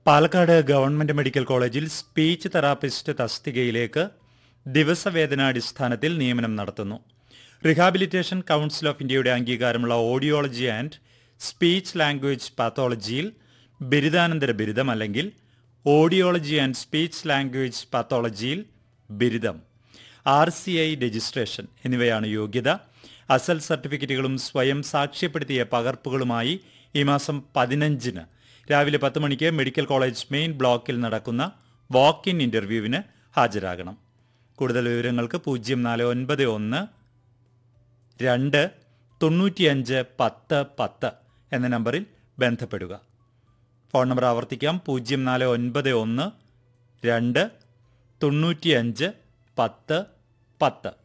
Palakkad government medical കോളേജിൽ speech therapist തസ്തികയിലേക്ക് ദിവസവേതനാടിസ്ഥാനത്തിൽ നിയമനം നടത്തുന്നു റിഹാബിലിറ്റേഷൻ കൗൺസിൽ ഓഫ് ഇന്ത്യയുടെ അംഗീകാരമുള്ള ഓഡിയോളജി ആൻഡ് സ്പീച്ച് ലാംഗ്വേജ് പാത്തോളജിയിൽ ബിരുദാനന്തര ബിരുദം അല്ലെങ്കിൽ ഓഡിയോളജി ആൻഡ് സ്പീച്ച് ലാംഗ്വേജ് പാത്തോളജിയിൽ ബിരുദം ആർ സി ഐ രജിസ്ട്രേഷൻ എന്നിവയാണ് യോഗ്യത അസൽ സർട്ടിഫിക്കറ്റുകളും സ്വയം സാക്ഷ്യപ്പെടുത്തിയ പകർപ്പുകളുമായി ഈ മാസം പതിനഞ്ചിന് രാവിലെ പത്ത് മണിക്ക് മെഡിക്കൽ കോളേജ് മെയിൻ ബ്ലോക്കിൽ നടക്കുന്ന വാക്ക് ഇൻ ഇന്റർവ്യൂവിന് ഹാജരാകണം കൂടുതൽ വിവരങ്ങൾക്ക് പൂജ്യം നാല് ഒൻപത് ഒന്ന് രണ്ട് തൊണ്ണൂറ്റിയഞ്ച് പത്ത് പത്ത് എന്ന നമ്പറിൽ ബന്ധപ്പെടുക ഫോൺ നമ്പർ ആവർത്തിക്കാം പൂജ്യം നാല് ഒൻപത് ഒന്ന് രണ്ട് തൊണ്ണൂറ്റിയഞ്ച് പത്ത് പത്ത്